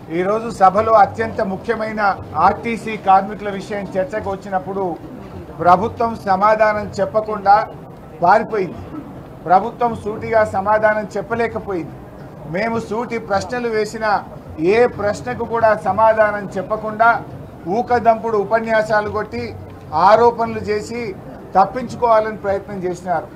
ఈరోజు సభలో అత్యంత ముఖ్యమైన ఆర్టీసీ కార్మికుల విషయం చర్చకు వచ్చినప్పుడు ప్రభుత్వం సమాధానం చెప్పకుండా పారిపోయింది ప్రభుత్వం సూటిగా సమాధానం చెప్పలేకపోయింది మేము సూటి ప్రశ్నలు వేసిన ఏ ప్రశ్నకు కూడా సమాధానం చెప్పకుండా ఊకదంపుడు ఉపన్యాసాలు కొట్టి ఆరోపణలు చేసి తప్పించుకోవాలని ప్రయత్నం చేసినారు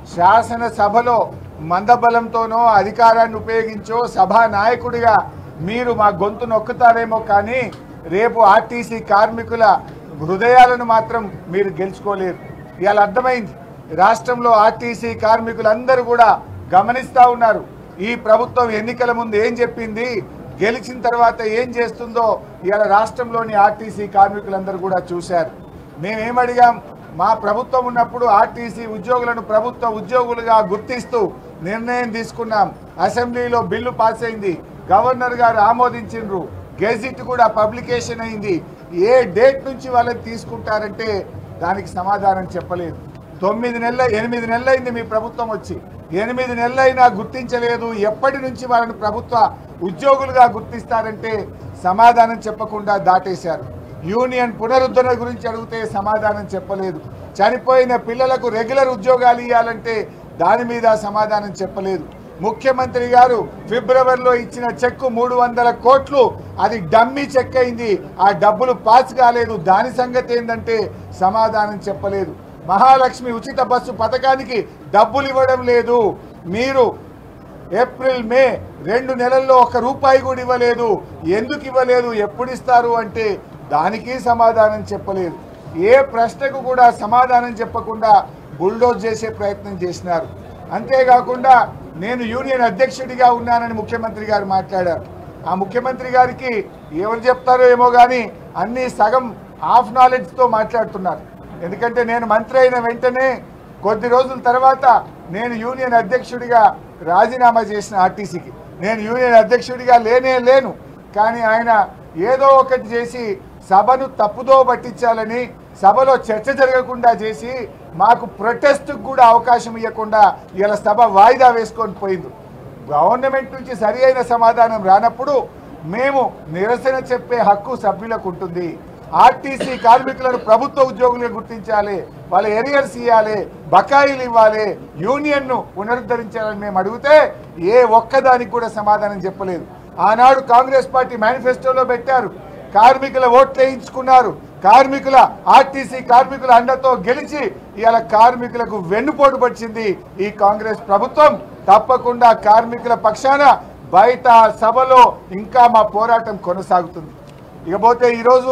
శాసనసభలో మందబలంతోనో అధికారాన్ని ఉపయోగించో సభా నాయకుడిగా మీరు మా గొంతు నొక్కుతారేమో కానీ రేపు ఆర్టీసీ కార్మికుల హృదయాలను మాత్రం మీరు గెలుచుకోలేరు ఇవాళ అర్థమైంది రాష్ట్రంలో ఆర్టీసీ కార్మికులందరూ కూడా గమనిస్తూ ఉన్నారు ఈ ప్రభుత్వం ఎన్నికల ముందు ఏం చెప్పింది గెలిచిన తర్వాత ఏం చేస్తుందో ఇవాళ రాష్ట్రంలోని ఆర్టీసీ కార్మికులందరూ కూడా చూశారు మేమేమడిగాం మా ప్రభుత్వం ఉన్నప్పుడు ఆర్టీసీ ఉద్యోగులను ప్రభుత్వ ఉద్యోగులుగా గుర్తిస్తూ నిర్ణయం తీసుకున్నాం అసెంబ్లీలో బిల్లు పాస్ అయింది గవర్నర్ గారు ఆమోదించిండ్రు గెజిట్ కూడా పబ్లికేషన్ అయింది ఏ డేట్ నుంచి వాళ్ళని తీసుకుంటారంటే దానికి సమాధానం చెప్పలేదు తొమ్మిది నెలల ఎనిమిది నెలలైంది మీ ప్రభుత్వం వచ్చి ఎనిమిది నెలలైనా గుర్తించలేదు ఎప్పటి నుంచి వాళ్ళని ప్రభుత్వ ఉద్యోగులుగా గుర్తిస్తారంటే సమాధానం చెప్పకుండా దాటేశారు యూనియన్ పునరుద్ధరణ గురించి అడిగితే సమాధానం చెప్పలేదు చనిపోయిన పిల్లలకు రెగ్యులర్ ఉద్యోగాలు ఇవ్వాలంటే దాని మీద సమాధానం చెప్పలేదు ముఖ్యమంత్రి గారు ఫిబ్రవరిలో ఇచ్చిన చెక్కు మూడు వందల కోట్లు అది డమ్మీ చెక్ అయింది ఆ డబ్బులు పాస్ కాలేదు దాని సంగతి ఏంటంటే సమాధానం చెప్పలేదు మహాలక్ష్మి ఉచిత బస్సు పథకానికి డబ్బులు ఇవ్వడం లేదు మీరు ఏప్రిల్ మే రెండు నెలల్లో ఒక రూపాయి కూడా ఇవ్వలేదు ఎందుకు ఇవ్వలేదు ఎప్పుడు ఇస్తారు అంటే దానికి సమాధానం చెప్పలేదు ఏ ప్రశ్నకు కూడా సమాధానం చెప్పకుండా బుల్డోజ్ చేసే ప్రయత్నం చేసినారు అంతేకాకుండా నేను యూనియన్ అధ్యక్షుడిగా ఉన్నానని ముఖ్యమంత్రి గారు మాట్లాడారు ఆ ముఖ్యమంత్రి గారికి ఎవరు చెప్తారో ఏమో కానీ అన్ని సగం హాఫ్ నాలెడ్జ్తో మాట్లాడుతున్నారు ఎందుకంటే నేను మంత్రి అయిన వెంటనే కొద్ది రోజుల తర్వాత నేను యూనియన్ అధ్యక్షుడిగా రాజీనామా చేసిన ఆర్టీసీకి నేను యూనియన్ అధ్యక్షుడిగా లేనే లేను కానీ ఆయన ఏదో ఒకటి చేసి సభను తప్పుదో పట్టించాలని సభలో చర్చ జరగకుండా చేసి మాకు ప్రొటెస్ట్కి కూడా అవకాశం ఇవ్వకుండా ఇలా సభ వాయిదా వేసుకొని పోయింది గవర్నమెంట్ నుంచి సరి అయిన సమాధానం రానప్పుడు మేము నిరసన చెప్పే హక్కు సభ్యులకు ఉంటుంది ఆర్టీసీ కార్మికులను ప్రభుత్వ ఉద్యోగులుగా గుర్తించాలి వాళ్ళ ఎరియర్స్ ఇవ్వాలి బకాయిలు ఇవ్వాలి యూనియన్ను పునరుద్ధరించాలని మేము అడిగితే ఏ ఒక్కదానికి కూడా సమాధానం చెప్పలేదు ఆనాడు కాంగ్రెస్ పార్టీ మేనిఫెస్టోలో పెట్టారు కార్మికుల ఓట్లు వేయించుకున్నారు కార్మికుల ఆర్టీసీ కార్మికుల అండతో గెలిచి ఇవాళ కార్మికులకు వెన్నుపోటు పడిచింది ఈ కాంగ్రెస్ ప్రభుత్వం తప్పకుండా కార్మికుల పక్షాన బయట సభలో ఇంకా మా పోరాటం కొనసాగుతుంది ఇకపోతే ఈరోజు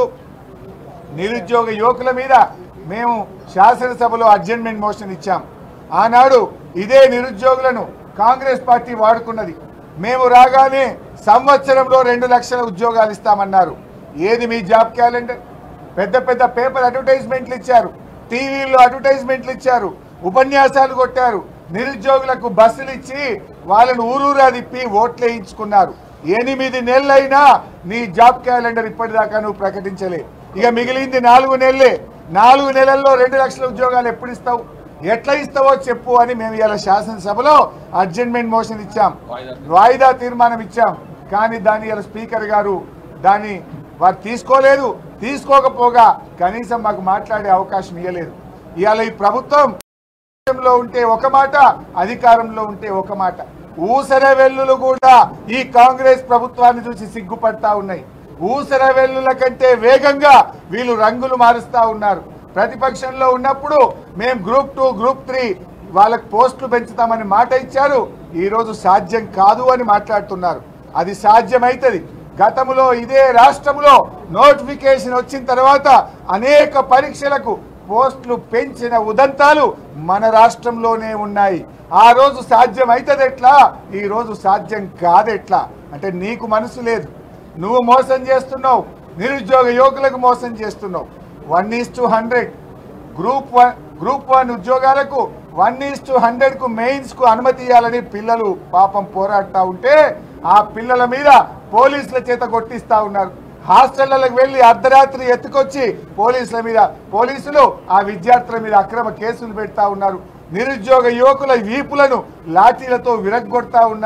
నిరుద్యోగ యువకుల మీద మేము శాసనసభలో అడ్జర్మెంట్ మోషన్ ఇచ్చాం ఆనాడు ఇదే నిరుద్యోగులను కాంగ్రెస్ పార్టీ వాడుకున్నది మేము రాగానే సంవత్సరంలో రెండు లక్షల ఉద్యోగాలు ఇస్తామన్నారు ఏది మీ జాబ్ క్యాలెండర్ పెద్ద పెద్ద పేపర్ అడ్వర్టైజ్మెంట్లు ఇచ్చారు టీవీల్లో అడ్వర్టైజ్మెంట్లు ఇచ్చారు ఉపన్యాసాలు కొట్టారు నిరుద్యోగులకు బస్సులు ఇచ్చి వాళ్ళను ఊరూరా తిప్పి ఓట్లు వేయించుకున్నారు ఎనిమిది నెలలైనా నీ జాబ్ క్యాలెండర్ ఇప్పటిదాకా నువ్వు ప్రకటించలే ఇక మిగిలింది నాలుగు నెలలే నాలుగు నెలల్లో రెండు లక్షల ఉద్యోగాలు ఎప్పుడు ఇస్తావు ఎట్లా ఇస్తావో చెప్పు అని మేము ఇలా శాసనసభలో అడ్జర్మెంట్ మోషన్ ఇచ్చాం వాయిదా తీర్మానం ఇచ్చాం కానీ దాన్ని ఇలా స్పీకర్ గారు దాన్ని వారు తీసుకోలేదు తీసుకోకపోగా కనీసం మాకు మాట్లాడే అవకాశం ఇవ్వలేదు ఇవాళ ఈ ప్రభుత్వం అధికారంలో ఉంటే ఒక మాట అధికారంలో ఉంటే ఒక మాట ఊసర వెల్లులు కూడా ఈ కాంగ్రెస్ ప్రభుత్వాన్ని చూసి సిగ్గుపడతా ఉన్నాయి ఊసర వెల్లుల కంటే వేగంగా వీళ్ళు రంగులు మారుస్తా ఉన్నారు ప్రతిపక్షంలో ఉన్నప్పుడు మేము గ్రూప్ టూ గ్రూప్ త్రీ వాళ్ళకి పోస్టులు పెంచుతామని మాట ఇచ్చారు ఈ రోజు సాధ్యం కాదు అని మాట్లాడుతున్నారు అది సాధ్యమైతది గతంలో ఇదే రాష్ట్రంలో నోటిఫికేషన్ వచ్చిన తర్వాత అనేక పరీక్షలకు పోస్టులు పెంచిన ఉదంతాలు మన రాష్ట్రంలోనే ఉన్నాయి ఆ రోజు సాధ్యం అవుతుంది ఎట్లా ఈ రోజు సాధ్యం కాదెట్లా అంటే నీకు మనసు లేదు నువ్వు మోసం చేస్తున్నావు నిరుద్యోగ యువకులకు మోసం చేస్తున్నావు one is to hundred group one group one ఉద్యోగాలకు వన్ ఈస్ టు హండ్రెడ్ కు మెయిన్స్ కు అనుమతి ఇవ్వాలని పిల్లలు పాపం పోరాడుతూ ఉంటే ఆ పిల్లల మీద పోలీసుల చేత కొట్టిస్తా ఉన్నారు హాస్టళ్లకు వెళ్లి అర్ధరాత్రి ఎత్తుకొచ్చి పోలీసుల మీద పోలీసులు ఆ విద్యార్థుల మీద అక్రమ కేసులు పెడతా ఉన్నారు నిరుద్యోగ యువకుల వీపులను లాఠీలతో విరగ్గొడతా ఉన్నారు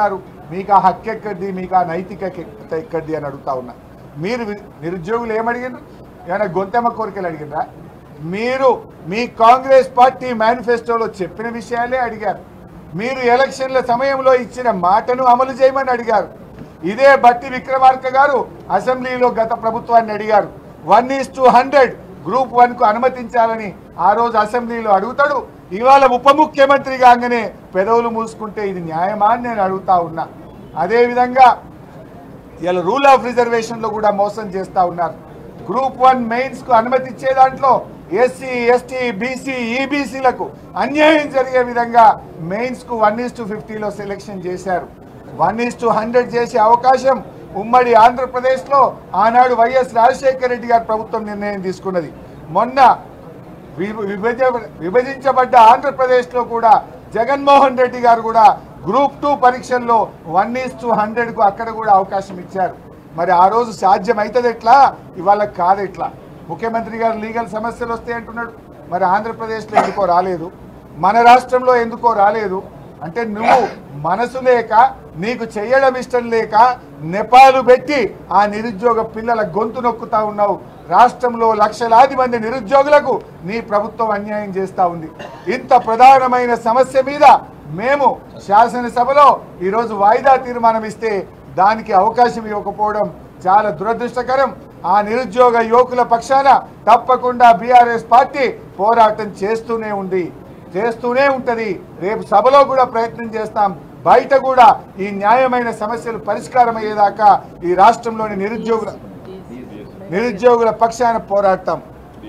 మీకు ఆ హక్కు ఎక్కడిది మీకు ఆ నైతికత ఎక్కడిది అని అడుగుతా ఉన్నా మీరు వి- నిరుద్యోగులు ఏమడిగినారు ఏమైనా గొంతెమ్మ కోరికలు అడిగినరా మీరు మీ కాంగ్రెస్ పార్టీ మేనిఫెస్టోలో చెప్పిన విషయాలే అడిగారు మీరు ఎలక్షన్ల సమయంలో ఇచ్చిన మాటను అమలు చేయమని అడిగారు ఇదే బట్టి విక్రమార్క గారు అసెంబ్లీలో గత ప్రభుత్వాన్ని అడిగారు one is to hundred group one కు అనుమతించాలని ఆ రోజు అసెంబ్లీలో అడుగుతాడు ఇవాళ ఉప ముఖ్యమంత్రి కాగానే పెదవులు మూసుకుంటే ఇది న్యాయమా అని నేను అడుగుతా ఉన్నా అదేవిధంగా ఇలా రూల్ ఆఫ్ రిజర్వేషన్ లో కూడా మోసం చేస్తా ఉన్నారు గ్రూప్ వన్ మెయిన్స్ కు అనుమతి ఇచ్చే దాంట్లో ఎస్సీ ఎస్టీ బీసీ ఈబీసీలకు అన్యాయం జరిగే విధంగా మెయిన్స్ కు వన్ ఈస్ టు ఫిఫ్టీలో సెలెక్షన్ చేశారు వన్ ఈస్ టు హండ్రెడ్ చేసే అవకాశం ఉమ్మడి ఆంధ్రప్రదేశ్ లో ఆనాడు వైఎస్ రాజశేఖర రెడ్డి గారి ప్రభుత్వం నిర్ణయం తీసుకున్నది మొన్న వి- విభజ విభజించబడ్డ ఆంధ్రప్రదేశ్ లో కూడా జగన్మోహన్ రెడ్డి గారు కూడా గ్రూప్ టూ పరీక్షల్లో వన్ ఈస్ టు హండ్రెడ్ కు అక్కడ కూడా అవకాశం ఇచ్చారు మరి ఆ రోజు సాధ్యం అవుతుంది ఎట్లా ఇవాళ కాదు ఎట్లా ముఖ్యమంత్రి గారు లీగల్ సమస్యలు వస్తాయి అంటున్నాడు మరి ఆంధ్రప్రదేశ్లో ఎందుకో రాలేదు మన రాష్ట్రంలో ఎందుకో రాలేదు అంటే నువ్వు మనసు లేక నీకు చేయడం ఇష్టం లేక నెపాలు పెట్టి ఆ నిరుద్యోగ పిల్లల గొంతు నొక్కుతా ఉన్నావు రాష్ట్రంలో లక్షలాది మంది నిరుద్యోగులకు నీ ప్రభుత్వం అన్యాయం చేస్తా ఉంది ఇంత ప్రధానమైన సమస్య మీద మేము శాసనసభలో ఈరోజు వాయిదా తీర్మానం ఇస్తే దానికి అవకాశం ఇవ్వకపోవడం చాలా దురదృష్టకరం ఆ నిరుద్యోగ యువకుల పక్షాన తప్పకుండా బీఆర్ఎస్ పార్టీ పోరాటం చేస్తూనే ఉంది చేస్తూనే ఉంటది రేపు సభలో కూడా ప్రయత్నం చేస్తాం బయట కూడా ఈ న్యాయమైన సమస్యలు పరిష్కారం అయ్యేదాకా ఈ రాష్ట్రంలోని నిరుద్యోగుల నిరుద్యోగుల పక్షాన పోరాడతాం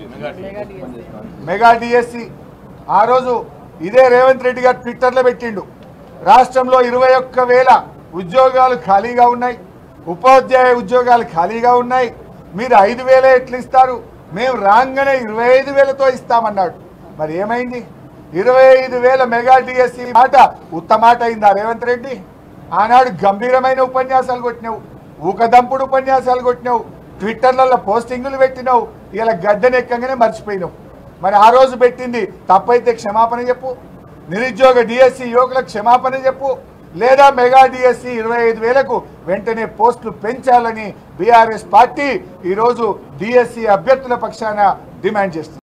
మెగా డిఎస్సి ఆ రోజు ఇదే రేవంత్ రెడ్డి గారు ట్విట్టర్లో పెట్టిండు రాష్ట్రంలో ఇరవై ఒక్క వేల ఉద్యోగాలు ఖాళీగా ఉన్నాయి ఉపాధ్యాయ ఉద్యోగాలు ఖాళీగా ఉన్నాయి మీరు ఐదు వేలే ఎట్లా ఇస్తారు మేము రాగానే ఇరవై ఐదు వేలతో ఇస్తామన్నాడు మరి ఏమైంది ఇరవై ఐదు వేల మెగా డిఎస్సి మాట ఉత్తమాట అయిందా రేవంత్ రెడ్డి ఆనాడు గంభీరమైన ఉపన్యాసాలు కొట్టినావు ఊకదంపుడు ఉపన్యాసాలు కొట్టినావు ట్విట్టర్లలో పోస్టింగులు పెట్టినావు ఇలా గడ్డనెక్కగానే మర్చిపోయినావు మరి ఆ రోజు పెట్టింది తప్పైతే క్షమాపణ చెప్పు నిరుద్యోగ డిఎస్సి యువకులకు క్షమాపణ చెప్పు లేదా మెగా డిఎస్సి ఇరవై ఐదు వేలకు వెంటనే పోస్టులు పెంచాలని బీఆర్ఎస్ పార్టీ ఈరోజు డిఎస్సి అభ్యర్థుల పక్షాన డిమాండ్ చేస్తుంది